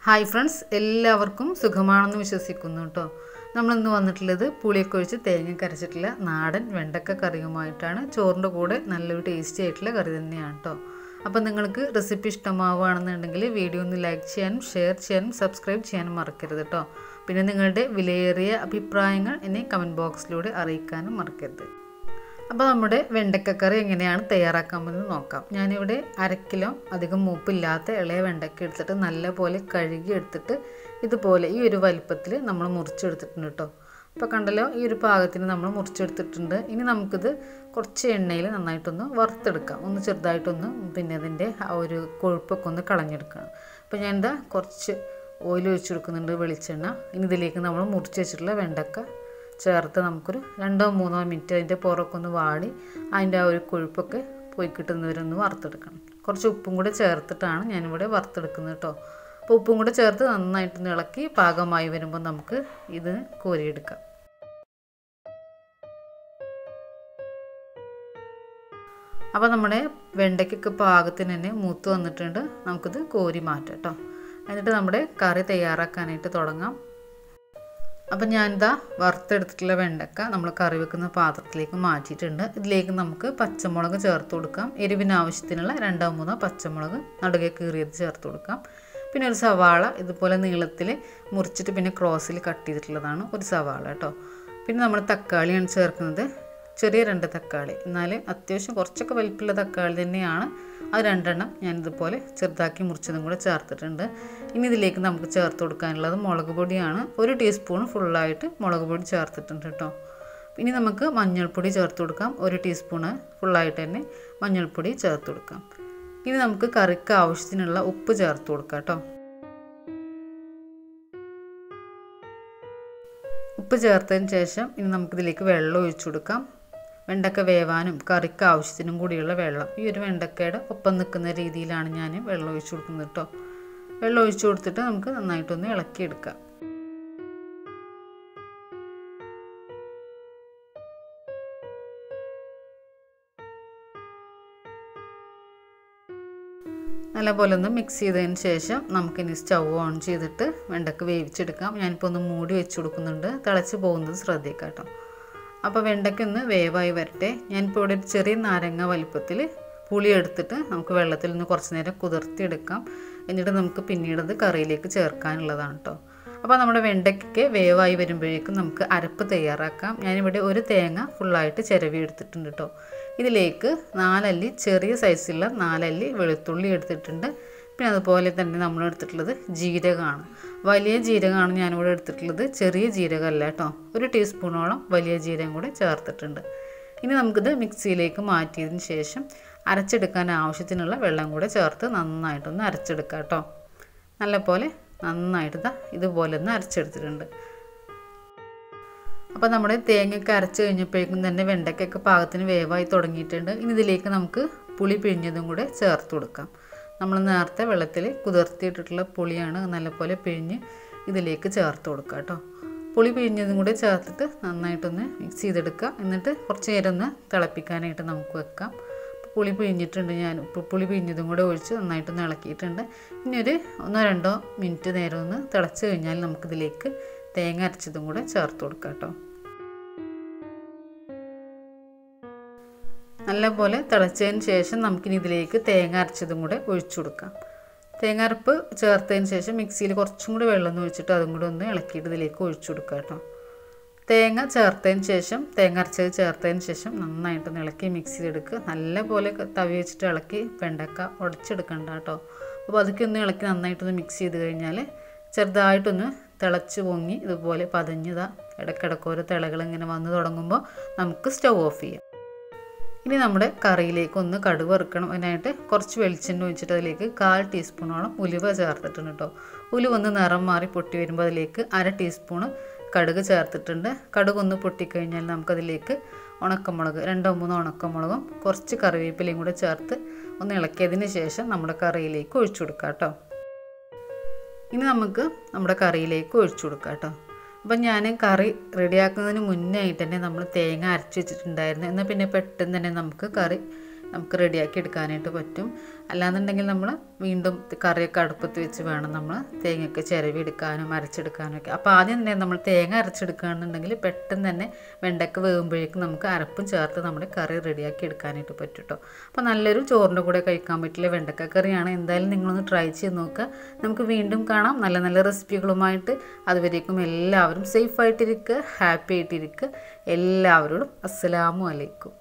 hi friends എല്ലാവർക്കും സുഖമാണെന്ന് വിശ്വസിക്കുന്നു കേട്ടോ നമ്മളിന്ന് വന്നിട്ടുള്ളത് പുളിയൊക്കെ ഒഴിച്ച് തേങ്ങ കരച്ചിട്ടുള്ള നാടൻ വെണ്ടക്ക കറിയുമായിട്ടാണ് ചോറിൻ്റെ കൂടെ നല്ലൊരു ടേസ്റ്റി ആയിട്ടുള്ള കറി തന്നെയാണ് കേട്ടോ അപ്പോൾ നിങ്ങൾക്ക് റെസിപ്പി ഇഷ്ടമാവുകയാണെന്നുണ്ടെങ്കിൽ വീഡിയോ ഒന്ന് ലൈക്ക് ചെയ്യാനും ഷെയർ ചെയ്യാനും സബ്സ്ക്രൈബ് ചെയ്യാനും മറക്കരുത് കേട്ടോ പിന്നെ നിങ്ങളുടെ വിലയേറിയ അഭിപ്രായങ്ങൾ എന്നെ കമൻറ്റ് ബോക്സിലൂടെ അറിയിക്കാനും മറക്കരുത് അപ്പോൾ നമ്മുടെ വെണ്ടക്കക്കറി എങ്ങനെയാണ് തയ്യാറാക്കാമെന്ന് നോക്കാം ഞാനിവിടെ അര കിലോ അധികം മൂപ്പില്ലാത്ത ഇളയ വെണ്ടക്ക എടുത്തിട്ട് നല്ലപോലെ കഴുകി എടുത്തിട്ട് ഇതുപോലെ ഈ ഒരു വലിപ്പത്തിൽ നമ്മൾ മുറിച്ചെടുത്തിട്ടുണ്ട് കേട്ടോ അപ്പോൾ കണ്ടല്ലോ ഈ ഒരു പാകത്തിന് നമ്മൾ മുറിച്ചെടുത്തിട്ടുണ്ട് ഇനി നമുക്കിത് കുറച്ച് എണ്ണയിൽ നന്നായിട്ടൊന്ന് വറുത്തെടുക്കാം ഒന്ന് ചെറുതായിട്ടൊന്ന് പിന്നെ അതിൻ്റെ ആ ഒരു കൊഴുപ്പൊക്കെ ഒന്ന് കളഞ്ഞെടുക്കണം അപ്പോൾ ഞാൻ എന്താ കുറച്ച് ഓയിൽ ഒഴിച്ചു കൊടുക്കുന്നുണ്ട് വെളിച്ചെണ്ണ ഇനി ഇതിലേക്ക് നമ്മൾ മുറിച്ച് വെച്ചിട്ടുള്ള വെണ്ടക്ക ചേർത്ത് നമുക്കൊരു രണ്ടോ മൂന്നോ മിനിറ്റ് അതിൻ്റെ പുറമൊക്കെ ഒന്ന് വാടി അതിൻ്റെ ആ ഒരു കൊഴുപ്പൊക്കെ പോയി കിട്ടുന്നവരൊന്ന് വറുത്തെടുക്കണം കുറച്ച് ഉപ്പും കൂടെ ചേർത്തിട്ടാണ് ഞാനിവിടെ വറുത്തെടുക്കുന്നത് കേട്ടോ അപ്പോൾ ഉപ്പും കൂടെ ചേർത്ത് നന്നായിട്ടൊന്ന് ഇളക്കി പാകമായി വരുമ്പോൾ നമുക്ക് ഇത് കോരിയെടുക്കാം അപ്പോൾ നമ്മുടെ വെണ്ടയ്ക്കൊക്കെ പാകത്തിന് തന്നെ മൂത്ത് വന്നിട്ടുണ്ട് നമുക്കിത് കോരി മാറ്റാം കേട്ടോ എന്നിട്ട് നമ്മുടെ കറി തയ്യാറാക്കാനായിട്ട് തുടങ്ങാം അപ്പം ഞാനിതാ വറുത്തെടുത്തിട്ടുള്ള വെണ്ടക്ക നമ്മൾ കറി വെക്കുന്ന പാത്രത്തിലേക്ക് മാറ്റിയിട്ടുണ്ട് ഇതിലേക്ക് നമുക്ക് പച്ചമുളക് ചേർത്ത് കൊടുക്കാം എരിവിന് ആവശ്യത്തിനുള്ള രണ്ടോ മൂന്നോ പച്ചമുളക് നടുകെ കീറിയത് ചേർത്ത് കൊടുക്കാം പിന്നെ ഒരു സവാള ഇതുപോലെ നീളത്തിൽ മുറിച്ചിട്ട് പിന്നെ ക്രോസിൽ കട്ട് ചെയ്തിട്ടുള്ളതാണ് ഒരു സവാള കേട്ടോ പിന്നെ നമ്മൾ തക്കാളിയാണ് ചേർക്കുന്നത് ചെറിയ രണ്ട് തക്കാളി എന്നാൽ അത്യാവശ്യം കുറച്ചൊക്കെ വലിപ്പമുള്ള തക്കാളി തന്നെയാണ് അത് രണ്ടെണ്ണം ഞാനിതുപോലെ ചെറുതാക്കി മുറിച്ചതും കൂടെ ചേർത്തിട്ടുണ്ട് ഇനി ഇതിലേക്ക് നമുക്ക് ചേർത്ത് കൊടുക്കാനുള്ളത് മുളക് പൊടിയാണ് ഒരു ടീസ്പൂൺ ഫുള്ളായിട്ട് മുളക് പൊടി ചേർത്തിട്ടുണ്ട് കേട്ടോ ഇനി നമുക്ക് മഞ്ഞൾപ്പൊടി ചേർത്ത് കൊടുക്കാം ഒരു ടീസ്പൂണ് ഫുള്ളായിട്ട് തന്നെ മഞ്ഞൾപ്പൊടി ചേർത്ത് കൊടുക്കാം ഇനി നമുക്ക് കറിക്ക് ആവശ്യത്തിനുള്ള ഉപ്പ് ചേർത്ത് കൊടുക്കാം കേട്ടോ ഉപ്പ് ചേർത്തതിന് ശേഷം ഇനി നമുക്കിതിലേക്ക് വെള്ളം ഒഴിച്ചു കൊടുക്കാം വെണ്ടക്ക വേവാനും കറിക്ക് ആവശ്യത്തിനും കൂടിയുള്ള വെള്ളം ഈ ഒരു വെണ്ടക്കയുടെ ഒപ്പം നിൽക്കുന്ന രീതിയിലാണ് ഞാൻ വെള്ളം ഒഴിച്ചു കൊടുക്കുന്നത് കേട്ടോ വെള്ളം ഒഴിച്ചു കൊടുത്തിട്ട് നമുക്ക് നന്നായിട്ടൊന്ന് ഇളക്കിയെടുക്കാം നല്ലപോലെ ഒന്ന് മിക്സ് ചെയ്തതിന് ശേഷം നമുക്കിനി സ്റ്റൗ ഓൺ ചെയ്തിട്ട് വെണ്ടക്ക വേവിച്ചെടുക്കാം ഞാനിപ്പോൾ ഒന്ന് മൂടി വെച്ച് കൊടുക്കുന്നുണ്ട് തിളച്ച് പോകുന്നത് ശ്രദ്ധിക്കാം കേട്ടോ അപ്പോൾ വെണ്ടയ്ക്ക ഒന്ന് വേവായി വരട്ടെ ഞാനിപ്പോൾ ഇവിടെ ഒരു ചെറിയ നാരങ്ങ വലിപ്പത്തിൽ പുളി എടുത്തിട്ട് നമുക്ക് വെള്ളത്തിൽ നിന്ന് കുറച്ച് നേരം കുതിർത്തിയെടുക്കാം എന്നിട്ട് നമുക്ക് പിന്നീട് അത് കറിയിലേക്ക് ചേർക്കാനുള്ളതാണ് കേട്ടോ അപ്പോൾ നമ്മുടെ വെണ്ടയ്ക്കൊക്കെ വേവായി വരുമ്പോഴേക്കും നമുക്ക് അരപ്പ് തയ്യാറാക്കാം ഞാനിവിടെ ഒരു തേങ്ങ ഫുള്ളായിട്ട് ചിരവി എടുത്തിട്ടുണ്ട് കേട്ടോ ഇതിലേക്ക് നാലല്ലി ചെറിയ സൈസുള്ള നാലല്ലി വെളുത്തുള്ളി എടുത്തിട്ടുണ്ട് പിന്നെ അതുപോലെ തന്നെ നമ്മൾ എടുത്തിട്ടുള്ളത് ജീരകമാണ് വലിയ ജീരകമാണ് ഞാനിവിടെ എടുത്തിട്ടുള്ളത് ചെറിയ ജീരകമല്ല കേട്ടോ ഒരു ടീസ്പൂണോളം വലിയ ജീരകം കൂടെ ചേർത്തിട്ടുണ്ട് ഇനി നമുക്കിത് മിക്സിയിലേക്ക് മാറ്റിയതിന് ശേഷം അരച്ചെടുക്കാൻ ആവശ്യത്തിനുള്ള വെള്ളം കൂടെ ചേർത്ത് നന്നായിട്ടൊന്ന് അരച്ചെടുക്കാം കേട്ടോ നല്ലപോലെ നന്നായിട്ട് ഇതാ ഇതുപോലെ ഒന്ന് അരച്ചെടുത്തിട്ടുണ്ട് അപ്പോൾ നമ്മുടെ തേങ്ങയൊക്കെ അരച്ച് കഴിഞ്ഞപ്പോഴേക്കും തന്നെ വെണ്ടയ്ക്കൊക്കെ പാകത്തിന് വേവായി തുടങ്ങിയിട്ടുണ്ട് ഇനി ഇതിലേക്ക് നമുക്ക് പുളി പിഴിഞ്ഞതും കൂടെ ചേർത്ത് കൊടുക്കാം നമ്മൾ നേരത്തെ വെള്ളത്തിൽ കുതിർത്തിയിട്ടിട്ടുള്ള പുളിയാണ് നല്ലപോലെ പിഴിഞ്ഞ് ഇതിലേക്ക് ചേർത്ത് കൊടുക്കുക കേട്ടോ പുളി പിഴിഞ്ഞതും കൂടെ ചേർത്തിട്ട് നന്നായിട്ടൊന്ന് മിക്സ് ചെയ്തെടുക്കുക എന്നിട്ട് കുറച്ച് നേരം ഒന്ന് തിളപ്പിക്കാനായിട്ട് നമുക്ക് വെക്കാം പുളി പിഴിഞ്ഞിട്ടുണ്ട് ഞാൻ പുളി പിഴിഞ്ഞതും കൂടെ ഒഴിച്ച് നന്നായിട്ടൊന്ന് ഇളക്കിയിട്ടുണ്ട് ഇനി ഒരു ഒന്നോ രണ്ടോ മിനിറ്റ് നേരം ഒന്ന് തിളച്ച് കഴിഞ്ഞാൽ നമുക്കിതിലേക്ക് തേങ്ങ അരച്ചതും കൂടെ ചേർത്ത് കൊടുക്കാം കേട്ടോ നല്ലപോലെ തിളച്ചതിന് ശേഷം നമുക്കിനി ഇതിലേക്ക് തേങ്ങ അരച്ചതും കൂടെ ഒഴിച്ചു കൊടുക്കാം തേങ്ങ അരപ്പ് ചേർത്തതിന് ശേഷം മിക്സിയിൽ കുറച്ചും കൂടി വെള്ളം ഒന്ന് ഒഴിച്ചിട്ട് അതും കൂടി ഒന്ന് ഇളക്കിയിട്ട് ഇതിലേക്ക് ഒഴിച്ചു കൊടുക്കുക കേട്ടോ തേങ്ങ ചേർത്തതിന് ശേഷം തേങ്ങ അരച്ചത് ചേർത്തതിന് ശേഷം നന്നായിട്ടൊന്ന് ഇളക്കി മിക്സ് ചെയ്തെടുക്കുക നല്ലപോലെ തവി വെച്ചിട്ട് ഇളക്കി വെണ്ടക്ക ഉടച്ചെടുക്കണ്ട കേട്ടോ അപ്പോൾ അതൊക്കെ ഒന്ന് ഇളക്കി നന്നായിട്ടൊന്ന് മിക്സ് ചെയ്ത് കഴിഞ്ഞാൽ ചെറുതായിട്ടൊന്ന് തിളച്ച് പൊങ്ങി ഇതുപോലെ പതഞ്ഞതാ ഇടയ്ക്കിടയ്ക്ക് തിളകൾ ഇങ്ങനെ വന്ന് തുടങ്ങുമ്പോൾ നമുക്ക് സ്റ്റൗ ഓഫ് ചെയ്യാം ഇനി നമ്മുടെ കറിയിലേക്ക് ഒന്ന് കടുക് വറുക്കണം അതിനായിട്ട് കുറച്ച് വെളിച്ചെണ്ണ ഒഴിച്ചിട്ട് അതിലേക്ക് കാൽ ടീസ്പൂണോളം ഉലുവ ചേർത്തിട്ടുണ്ട് കേട്ടോ ഉലുവ ഒന്ന് നിറം മാറി പൊട്ടി വരുമ്പോൾ അതിലേക്ക് അര ടീസ്പൂണ് കടുക് ചേർത്തിട്ടുണ്ട് കടുക് ഒന്ന് പൊട്ടിക്കഴിഞ്ഞാൽ നമുക്കതിലേക്ക് ഉണക്കമുളക് രണ്ടോ മൂന്നോ ഉണക്കമുളകും കുറച്ച് കറിവേപ്പിലയും കൂടെ ചേർത്ത് ഒന്ന് ഇളക്കിയതിന് ശേഷം നമ്മുടെ കറിയിലേക്ക് ഒഴിച്ചു കൊടുക്കാം കേട്ടോ ഇനി നമുക്ക് നമ്മുടെ കറിയിലേക്ക് ഒഴിച്ചു കൊടുക്കാം കേട്ടോ അപ്പം ഞാൻ കറി റെഡിയാക്കുന്നതിന് മുന്നേ ആയിട്ട് തന്നെ നമ്മൾ തേങ്ങ അരച്ച് വെച്ചിട്ടുണ്ടായിരുന്നു എന്നാൽ പിന്നെ പെട്ടെന്ന് തന്നെ നമുക്ക് കറി നമുക്ക് റെഡിയാക്കി എടുക്കാനായിട്ട് പറ്റും അല്ലാന്നുണ്ടെങ്കിൽ നമ്മൾ വീണ്ടും കറിയൊക്കെ അടുപ്പത്ത് വെച്ച് വേണം നമ്മൾ തേങ്ങയൊക്കെ ചിരവി എടുക്കാനും അരച്ചെടുക്കാനും ഒക്കെ അപ്പോൾ ആദ്യം തന്നെ നമ്മൾ തേങ്ങ അരച്ചെടുക്കുകയാണെന്നുണ്ടെങ്കിൽ പെട്ടെന്ന് തന്നെ വെണ്ടയ്ക്ക വേകുമ്പോഴേക്കും നമുക്ക് അരപ്പും ചേർത്ത് നമ്മുടെ കറി റെഡിയാക്കി എടുക്കാനായിട്ട് പറ്റും കേട്ടോ അപ്പോൾ നല്ലൊരു ചോറിൻ്റെ കൂടെ കഴിക്കാൻ പറ്റില്ല വെണ്ടക്ക കറിയാണ് എന്തായാലും നിങ്ങളൊന്ന് ട്രൈ ചെയ്ത് നോക്കുക നമുക്ക് വീണ്ടും കാണാം നല്ല നല്ല റെസിപ്പികളുമായിട്ട് അതുവരേക്കും എല്ലാവരും സേഫായിട്ടിരിക്കുക ഹാപ്പി ആയിട്ടിരിക്കുക എല്ലാവരോടും അസ്സലാമു അലൈക്കും